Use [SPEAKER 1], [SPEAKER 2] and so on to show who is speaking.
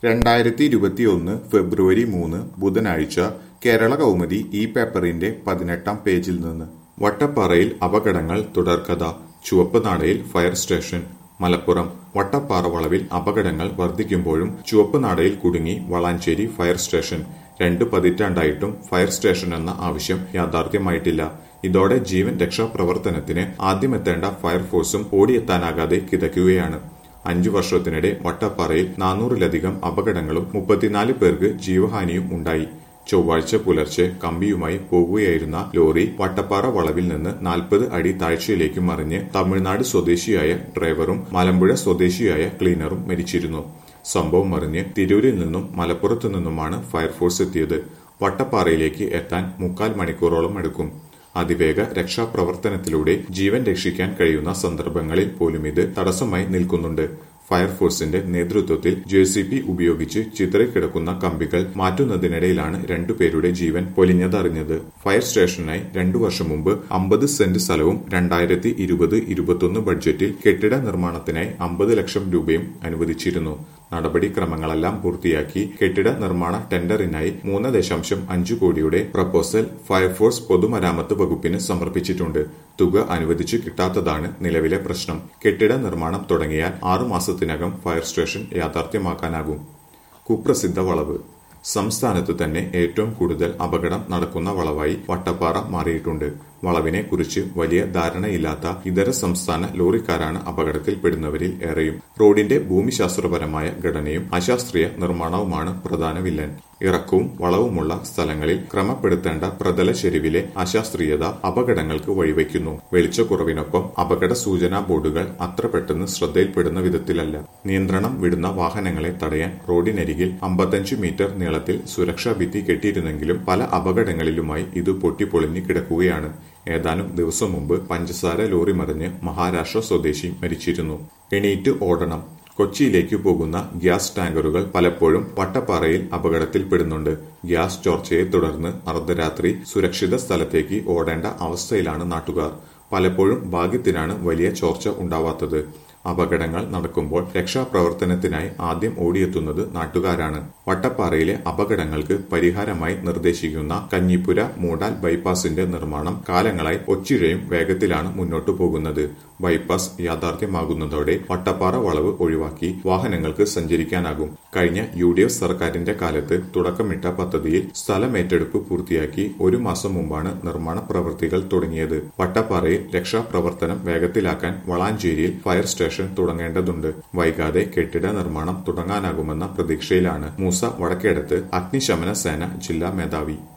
[SPEAKER 1] രണ്ടായിരത്തി ഇരുപത്തിയൊന്ന് ഫെബ്രുവരി മൂന്ന് ബുധനാഴ്ച കേരള കൗമുദി ഈ പേപ്പറിന്റെ പതിനെട്ടാം പേജിൽ നിന്ന് വട്ടപ്പാറയിൽ അപകടങ്ങൾ തുടർക്കഥ ചുവപ്പ് നാടയിൽ ഫയർ സ്റ്റേഷൻ മലപ്പുറം വട്ടപ്പാറ വളവിൽ അപകടങ്ങൾ വർദ്ധിക്കുമ്പോഴും ചുവപ്പ് നാടയിൽ കുടുങ്ങി വളാഞ്ചേരി ഫയർ സ്റ്റേഷൻ രണ്ട് പതിറ്റാണ്ടായിട്ടും ഫയർ സ്റ്റേഷൻ എന്ന ആവശ്യം യാഥാർത്ഥ്യമായിട്ടില്ല ഇതോടെ ജീവൻ രക്ഷാപ്രവർത്തനത്തിന് ആദ്യമെത്തേണ്ട ഫയർഫോഴ്സും ഓടിയെത്താനാകാതെ കിതയ്ക്കുകയാണ് അഞ്ചു വർഷത്തിനിടെ വട്ടപ്പാറയിൽ നാനൂറിലധികം അപകടങ്ങളും മുപ്പത്തിനാല് പേർക്ക് ജീവഹാനിയും ഉണ്ടായി ചൊവ്വാഴ്ച പുലർച്ചെ കമ്പിയുമായി പോകുകയായിരുന്ന ലോറി വട്ടപ്പാറ വളവിൽ നിന്ന് നാൽപ്പത് അടി താഴ്ചയിലേക്ക് മറിഞ്ഞ് തമിഴ്നാട് സ്വദേശിയായ ഡ്രൈവറും മലമ്പുഴ സ്വദേശിയായ ക്ലീനറും മരിച്ചിരുന്നു സംഭവം അറിഞ്ഞ് തിരൂരിൽ നിന്നും മലപ്പുറത്തു നിന്നുമാണ് ഫയർഫോഴ്സ് എത്തിയത് വട്ടപ്പാറയിലേക്ക് എത്താൻ മുക്കാൽ മണിക്കൂറോളം എടുക്കും അതിവേഗ രക്ഷാപ്രവർത്തനത്തിലൂടെ ജീവൻ രക്ഷിക്കാൻ കഴിയുന്ന സന്ദർഭങ്ങളിൽ പോലും ഇത് തടസ്സമായി നിൽക്കുന്നുണ്ട് ഫയർഫോഴ്സിന്റെ നേതൃത്വത്തിൽ ജെ സി പി ഉപയോഗിച്ച് ചിതറിക്കിടക്കുന്ന കമ്പികൾ മാറ്റുന്നതിനിടയിലാണ് രണ്ടുപേരുടെ ജീവൻ പൊലിഞ്ഞതറിഞ്ഞത് ഫയർ സ്റ്റേഷനായി രണ്ടു വർഷം മുമ്പ് അമ്പത് സെന്റ് സ്ഥലവും രണ്ടായിരത്തി ഇരുപത് ഇരുപത്തൊന്ന് ബഡ്ജറ്റിൽ കെട്ടിട നിർമ്മാണത്തിനായി അമ്പത് ലക്ഷം രൂപയും അനുവദിച്ചിരുന്നു നടപടിക്രമങ്ങളെല്ലാം പൂർത്തിയാക്കി കെട്ടിട നിർമ്മാണ ടെൻഡറിനായി മൂന്ന് ദശാംശം അഞ്ചു കോടിയുടെ പ്രപ്പോസൽ ഫയർഫോഴ്സ് പൊതുമരാമത്ത് വകുപ്പിന് സമർപ്പിച്ചിട്ടുണ്ട് തുക അനുവദിച്ചു കിട്ടാത്തതാണ് നിലവിലെ പ്രശ്നം കെട്ടിട നിർമ്മാണം തുടങ്ങിയാൽ ആറു മാസത്തിനകം ഫയർ സ്റ്റേഷൻ യാഥാർത്ഥ്യമാക്കാനാകും കുപ്രസിദ്ധ വളവ് സംസ്ഥാനത്ത് തന്നെ ഏറ്റവും കൂടുതൽ അപകടം നടക്കുന്ന വളവായി വട്ടപ്പാറ മാറിയിട്ടുണ്ട് വളവിനെ കുറിച്ച് വലിയ ധാരണയില്ലാത്ത ഇതര സംസ്ഥാന ലോറിക്കാരാണ് അപകടത്തിൽപ്പെടുന്നവരിൽ ഏറെയും റോഡിന്റെ ഭൂമിശാസ്ത്രപരമായ ഘടനയും അശാസ്ത്രീയ നിർമ്മാണവുമാണ് പ്രധാന വില്ലൻ ഇറക്കവും വളവുമുള്ള സ്ഥലങ്ങളിൽ ക്രമപ്പെടുത്തേണ്ട പ്രതല ചെരുവിലെ അശാസ്ത്രീയത അപകടങ്ങൾക്ക് വഴിവെക്കുന്നു വെളിച്ചക്കുറവിനൊപ്പം അപകട സൂചനാ ബോർഡുകൾ അത്ര പെട്ടെന്ന് ശ്രദ്ധയിൽപ്പെടുന്ന വിധത്തിലല്ല നിയന്ത്രണം വിടുന്ന വാഹനങ്ങളെ തടയാൻ റോഡിനരികിൽ അമ്പത്തഞ്ച് മീറ്റർ നീളത്തിൽ സുരക്ഷാ ഭിത്തി കെട്ടിയിരുന്നെങ്കിലും പല അപകടങ്ങളിലുമായി ഇത് പൊട്ടിപ്പൊളിഞ്ഞു കിടക്കുകയാണ് ഏതാനും ദിവസം മുമ്പ് പഞ്ചസാര ലോറി മറിഞ്ഞ് മഹാരാഷ്ട്ര സ്വദേശി മരിച്ചിരുന്നു എണീറ്റ് ഓടണം കൊച്ചിയിലേക്ക് പോകുന്ന ഗ്യാസ് ടാങ്കറുകൾ പലപ്പോഴും വട്ടപ്പാറയിൽ അപകടത്തിൽപ്പെടുന്നുണ്ട് ഗ്യാസ് ചോർച്ചയെ തുടർന്ന് അർദ്ധരാത്രി സുരക്ഷിത സ്ഥലത്തേക്ക് ഓടേണ്ട അവസ്ഥയിലാണ് നാട്ടുകാർ പലപ്പോഴും ഭാഗ്യത്തിനാണ് വലിയ ചോർച്ച ഉണ്ടാവാത്തത് അപകടങ്ങൾ നടക്കുമ്പോൾ രക്ഷാപ്രവർത്തനത്തിനായി ആദ്യം ഓടിയെത്തുന്നത് നാട്ടുകാരാണ് വട്ടപ്പാറയിലെ അപകടങ്ങൾക്ക് പരിഹാരമായി നിർദ്ദേശിക്കുന്ന കഞ്ഞിപ്പുര മൂടാൽ ബൈപ്പാസിന്റെ നിർമ്മാണം കാലങ്ങളായി ഒച്ചിഴയും വേഗത്തിലാണ് മുന്നോട്ടു പോകുന്നത് ബൈപ്പാസ് യാഥാർത്ഥ്യമാകുന്നതോടെ വട്ടപ്പാറ വളവ് ഒഴിവാക്കി വാഹനങ്ങൾക്ക് സഞ്ചരിക്കാനാകും കഴിഞ്ഞ യു ഡി എഫ് സർക്കാരിന്റെ കാലത്ത് തുടക്കമിട്ട പദ്ധതിയിൽ സ്ഥലമേറ്റെടുപ്പ് പൂർത്തിയാക്കി ഒരു മാസം മുമ്പാണ് നിർമ്മാണ പ്രവൃത്തികൾ തുടങ്ങിയത് വട്ടപ്പാറയിൽ രക്ഷാപ്രവർത്തനം വേഗത്തിലാക്കാൻ വളാഞ്ചേരിയിൽ ഫയർ സ്റ്റേഷൻ തുടങ്ങേണ്ടതുണ്ട് വൈകാതെ കെട്ടിട നിർമ്മാണം തുടങ്ങാനാകുമെന്ന പ്രതീക്ഷയിലാണ് മൂസ വടക്കേടത്ത് അഗ്നിശമന സേന ജില്ലാ മേധാവി